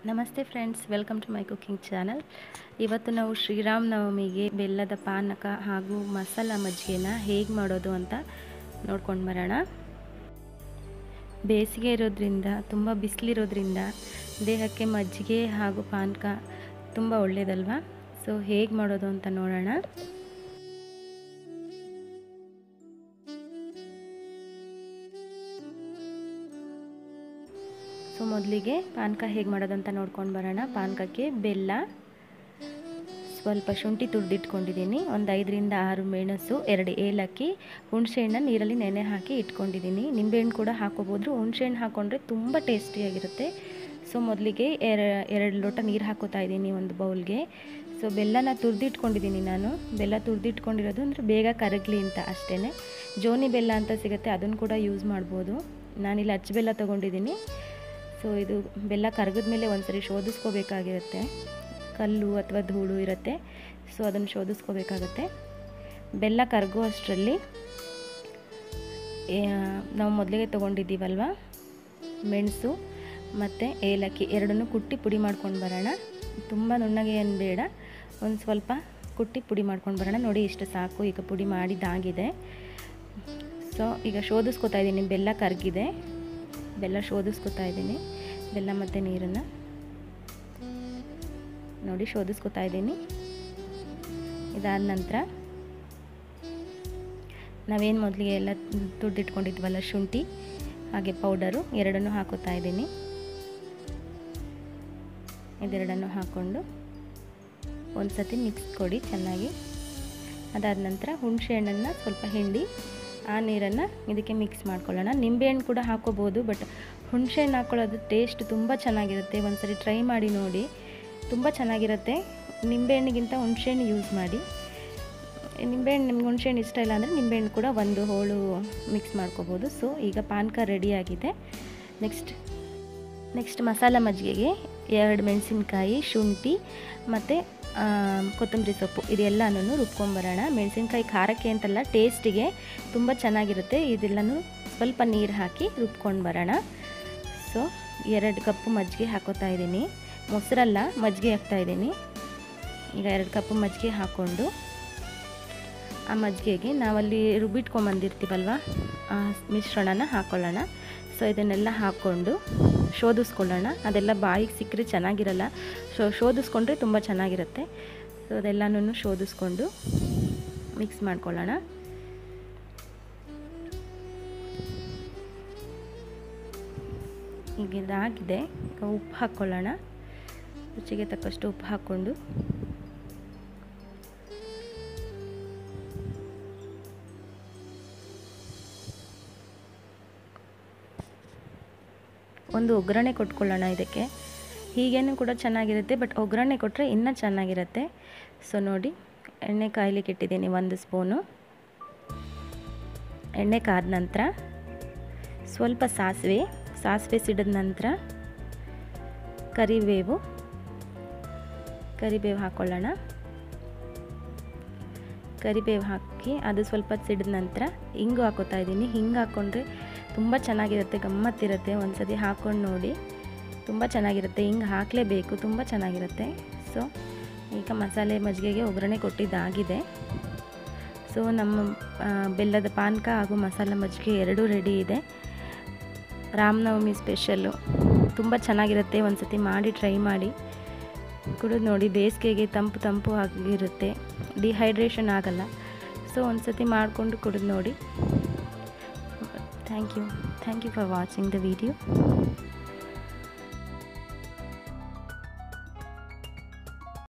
ನಮಸ್ತೆ friends welcome to my cooking channel ಇವತ್ತು ನಾವು ಶ್ರೀರಾಮ್ ನವಮಿಗೆ ಬೆಲ್ಲದ ಪಾನಕ ಹಾಗೂ ಮಸಾಲ ಮಜ್ಜಿಗೆನ ಹೇಗೆ ಮಾಡೋದು ಅಂತ ನೋಡ್ಕೊಂಡು ಬರೋಣ ಬೇಸಿಗೆ ಇರೋದ್ರಿಂದ ತುಂಬ ಬಿಸಿಲಿರೋದ್ರಿಂದ ದೇಹಕ್ಕೆ ಮಜ್ಜಿಗೆ ಹಾಗೂ ಪಾನಕ ತುಂಬ ಒಳ್ಳೆಯದಲ್ವಾ ಸೊ ಹೇಗೆ ಮಾಡೋದು ಅಂತ ನೋಡೋಣ ಸೊ ಮೊದಲಿಗೆ ಪಾನಕ ಹೇಗೆ ಮಾಡೋದಂತ ನೋಡ್ಕೊಂಡು ಬರೋಣ ಪಾನಕಕ್ಕೆ ಬೆಲ್ಲ ಸ್ವಲ್ಪ ಶುಂಠಿ ತುರಿದಿಟ್ಕೊಂಡಿದ್ದೀನಿ ಒಂದು ಐದರಿಂದ ಆರು ಮೆಣಸು ಎರಡು ಏಲಕ್ಕಿ ಹುಣಸೆಹಣ್ಣು ನೀರಲ್ಲಿ ನೆನೆ ಹಾಕಿ ಇಟ್ಕೊಂಡಿದ್ದೀನಿ ನಿಂಬೆಹಣ್ಣು ಕೂಡ ಹಾಕೋಬೋದು ಹುಣಸೆಹಣ್ಣು ಹಾಕ್ಕೊಂಡ್ರೆ ತುಂಬ ಟೇಸ್ಟಿಯಾಗಿರುತ್ತೆ ಸೊ ಮೊದಲಿಗೆ ಎರ ಎರಡು ಲೋಟ ನೀರು ಹಾಕೋತಾ ಇದ್ದೀನಿ ಒಂದು ಬೌಲ್ಗೆ ಸೊ ಬೆಲ್ಲನ ತುರಿದಿಟ್ಕೊಂಡಿದ್ದೀನಿ ನಾನು ಬೆಲ್ಲ ತುರಿದಿಟ್ಕೊಂಡಿರೋದು ಅಂದರೆ ಬೇಗ ಕರಗಲಿ ಅಂತ ಅಷ್ಟೇ ಜೋನಿ ಬೆಲ್ಲ ಅಂತ ಸಿಗುತ್ತೆ ಅದನ್ನು ಕೂಡ ಯೂಸ್ ಮಾಡ್ಬೋದು ನಾನಿಲ್ಲಿ ಅಚ್ಚ ಬೆಲ್ಲ ತೊಗೊಂಡಿದ್ದೀನಿ ಸೊ ಇದು ಬೆಲ್ಲ ಕರಗಿದ ಮೇಲೆ ಒಂದ್ಸರಿ ಶೋಧಿಸ್ಕೋಬೇಕಾಗಿರುತ್ತೆ ಕಲ್ಲು ಅಥವಾ ಧೂಳು ಇರುತ್ತೆ ಸೊ ಅದನ್ನು ಶೋಧಿಸ್ಕೋಬೇಕಾಗತ್ತೆ ಬೆಲ್ಲ ಕರಗೋ ಅಷ್ಟರಲ್ಲಿ ನಾವು ಮೊದಲಿಗೆ ತೊಗೊಂಡಿದ್ದೀವಲ್ವ ಮೆಣಸು ಮತ್ತು ಏಲಕ್ಕಿ ಎರಡನ್ನೂ ಕುಟ್ಟಿ ಪುಡಿ ಮಾಡ್ಕೊಂಡು ಬರೋಣ ತುಂಬ ನುಣ್ಣಗೆ ಏನು ಬೇಡ ಒಂದು ಸ್ವಲ್ಪ ಕುಟ್ಟಿ ಪುಡಿ ಮಾಡ್ಕೊಂಡು ಬರೋಣ ನೋಡಿ ಇಷ್ಟು ಸಾಕು ಈಗ ಪುಡಿ ಮಾಡಿದ್ದಾಗಿದೆ ಸೊ ಈಗ ಶೋಧಿಸ್ಕೊತಾ ಇದ್ದೀನಿ ಬೆಲ್ಲ ಕರಗಿದೆ ಬೆಲ್ಲ ಶೋಧಿಸ್ಕೊತಾ ಇದ್ದೀನಿ ಬೆಲ್ಲ ಮತ್ತು ನೀರನ್ನು ನೋಡಿ ಶೋಧಿಸ್ಕೊತಾ ಇದ್ದೀನಿ ಇದಾದ ನಂತರ ನಾವೇನು ಮೊದಲಿಗೆ ಎಲ್ಲ ತುಡ್ದಿಟ್ಕೊಂಡಿದ್ವಲ್ಲ ಶುಂಠಿ ಹಾಗೆ ಪೌಡರು ಎರಡನ್ನೂ ಹಾಕೋತಾ ಇದ್ದೀನಿ ಇದೆರಡನ್ನು ಹಾಕ್ಕೊಂಡು ಒಂದು ಸತಿ ಮಿಕ್ಸ್ ಕೊಡಿ ಚೆನ್ನಾಗಿ ಅದಾದ ನಂತರ ಹುಣಸೆ ಹಣ್ಣನ್ನು ಸ್ವಲ್ಪ ಹಿಂಡಿ ಆ ನೀರನ್ನು ಇದಕ್ಕೆ ಮಿಕ್ಸ್ ಮಾಡ್ಕೊಳ್ಳೋಣ ನಿಂಬೆಹಣ್ಣು ಕೂಡ ಹಾಕೋಬೋದು ಬಟ್ ಹುಣಸೆಹಣ್ಣು ಹಾಕ್ಕೊಳ್ಳೋದು ಟೇಸ್ಟ್ ತುಂಬ ಚೆನ್ನಾಗಿರುತ್ತೆ ಒಂದ್ಸರಿ ಟ್ರೈ ಮಾಡಿ ನೋಡಿ ತುಂಬ ಚೆನ್ನಾಗಿರುತ್ತೆ ನಿಂಬೆಹಣ್ಣಿಗಿಂತ ಹುಣಸೆಹಣ್ಣು ಯೂಸ್ ಮಾಡಿ ನಿಂಬೆಹಣ್ಣು ನಿಮ್ಗೆ ಹುಣಸೆಹಣ್ಣು ಇಷ್ಟ ಇಲ್ಲ ಅಂದರೆ ನಿಂಬೆಹಣ್ಣು ಕೂಡ ಒಂದು ಹೋಳು ಮಿಕ್ಸ್ ಮಾಡ್ಕೋಬೋದು ಸೊ ಈಗ ಪಾನಕ ರೆಡಿಯಾಗಿದೆ ನೆಕ್ಸ್ಟ್ ನೆಕ್ಸ್ಟ್ ಮಸಾಲ ಮಜ್ಜಿಗೆಗೆ ಎರಡು ಮೆಣಸಿನ್ಕಾಯಿ ಶುಂಠಿ ಮತ್ತು ಕೊತ್ತಂಬರಿ ಸೊಪ್ಪು ಇದೆಲ್ಲನೂ ರುಬ್ಕೊಂಬರೋಣ ಮೆಣಸಿನ್ಕಾಯಿ ಖಾರಕ್ಕೆ ಅಂತಲ್ಲ ಟೇಸ್ಟಿಗೆ ತುಂಬ ಚೆನ್ನಾಗಿರುತ್ತೆ ಇದೆಲ್ಲನೂ ಸ್ವಲ್ಪ ನೀರು ಹಾಕಿ ರುಬ್ಕೊಂಡು ಬರೋಣ ಸೊ ಎರಡು ಕಪ್ಪು ಮಜ್ಜಿಗೆ ಹಾಕೋತಾ ಇದ್ದೀನಿ ಮೊಸರಲ್ಲ ಮಜ್ಜಿಗೆ ಹಾಕ್ತಾಯಿದ್ದೀನಿ ಈಗ ಎರಡು ಕಪ್ಪು ಮಜ್ಜಿಗೆ ಹಾಕ್ಕೊಂಡು ಆ ಮಜ್ಜಿಗೆಗೆ ನಾವಲ್ಲಿ ರುಬ್ಬಿಟ್ಕೊಂಬಂದಿರ್ತೀವಲ್ವ ಆ ಮಿಶ್ರಣನ ಹಾಕ್ಕೊಳ್ಳೋಣ ಸೊ ಇದನ್ನೆಲ್ಲ ಹಾಕ್ಕೊಂಡು ಶೋಧಿಸ್ಕೊಳ್ಳೋಣ ಅದೆಲ್ಲ ಬಾಯಿಗೆ ಸಿಕ್ಕರೆ ಚೆನ್ನಾಗಿರಲ್ಲ ಶೋ ಶೋಧಿಸ್ಕೊಂಡ್ರೆ ತುಂಬ ಚೆನ್ನಾಗಿರುತ್ತೆ ಸೊ ಅದೆಲ್ಲನೂ ಶೋಧಿಸ್ಕೊಂಡು ಮಿಕ್ಸ್ ಮಾಡ್ಕೊಳ್ಳೋಣ ಈಗ ಇದಾಗಿದೆ ಈಗ ಉಪ್ಪು ಹಾಕ್ಕೊಳ್ಳೋಣ ರುಚಿಗೆ ತಕ್ಕಷ್ಟು ಉಪ್ಪು ಹಾಕ್ಕೊಂಡು ಒಂದು ಒಗ್ಗರಣೆ ಕೊಟ್ಕೊಳ್ಳೋಣ ಇದಕ್ಕೆ ಹೀಗೇನು ಕೂಡ ಚೆನ್ನಾಗಿರುತ್ತೆ ಬಟ್ ಒಗ್ಗರಣೆ ಕೊಟ್ಟರೆ ಇನ್ನೂ ಚೆನ್ನಾಗಿರುತ್ತೆ ಸೊ ನೋಡಿ ಎಣ್ಣೆ ಕಾಯ್ಲಿಕ್ಕೆ ಇಟ್ಟಿದ್ದೀನಿ ಒಂದು ಸ್ಪೂನು ಎಣ್ಣೆ ಕಾದ ನಂತರ ಸ್ವಲ್ಪ ಸಾಸಿವೆ ಸಾಸಿವೆ ಸಿಡಿದ ನಂತರ ಕರಿಬೇವು ಕರಿಬೇವು ಹಾಕ್ಕೊಳ್ಳೋಣ ಕರಿಬೇವು ಹಾಕಿ ಅದು ಸ್ವಲ್ಪ ಸಿಡಿದ ನಂತರ ಹಿಂಗು ಹಾಕೋತಾ ಇದ್ದೀನಿ ಹಿಂಗೆ ಹಾಕ್ಕೊಂಡ್ರೆ ತುಂಬ ಚೆನ್ನಾಗಿರುತ್ತೆ ಗಮ್ಮತ್ತಿರುತ್ತೆ ಒಂದು ಸತಿ ಹಾಕ್ಕೊಂಡು ನೋಡಿ ತುಂಬ ಚೆನ್ನಾಗಿರುತ್ತೆ ಹಿಂಗೆ ಹಾಕಲೇಬೇಕು ತುಂಬ ಚೆನ್ನಾಗಿರುತ್ತೆ ಸೊ ಈಗ ಮಸಾಲೆ ಮಜ್ಜಿಗೆಗೆ ಒಗ್ಗರಣೆ ಕೊಟ್ಟಿದ್ದಾಗಿದೆ ಸೊ ನಮ್ಮ ಬೆಲ್ಲದ ಪಾನಕ ಹಾಗೂ ಮಸಾಲೆ ಮಜ್ಜಿಗೆ ಎರಡೂ ರೆಡಿ ಇದೆ ರಾಮನವಮಿ ಸ್ಪೆಷಲ್ಲು ತುಂಬ ಚೆನ್ನಾಗಿರುತ್ತೆ ಒಂದು ಸತಿ ಮಾಡಿ ಟ್ರೈ ಮಾಡಿ ಕುಡಿದು ನೋಡಿ ಬೇಸಿಗೆಗೆ ತಂಪು ತಂಪು ಆಗಿರುತ್ತೆ ಡಿಹೈಡ್ರೇಷನ್ ಆಗಲ್ಲ ಸೊ ಒಂದು ಸತಿ ಮಾಡಿಕೊಂಡು ಕುಡಿದು ನೋಡಿ thank you thank you for watching the video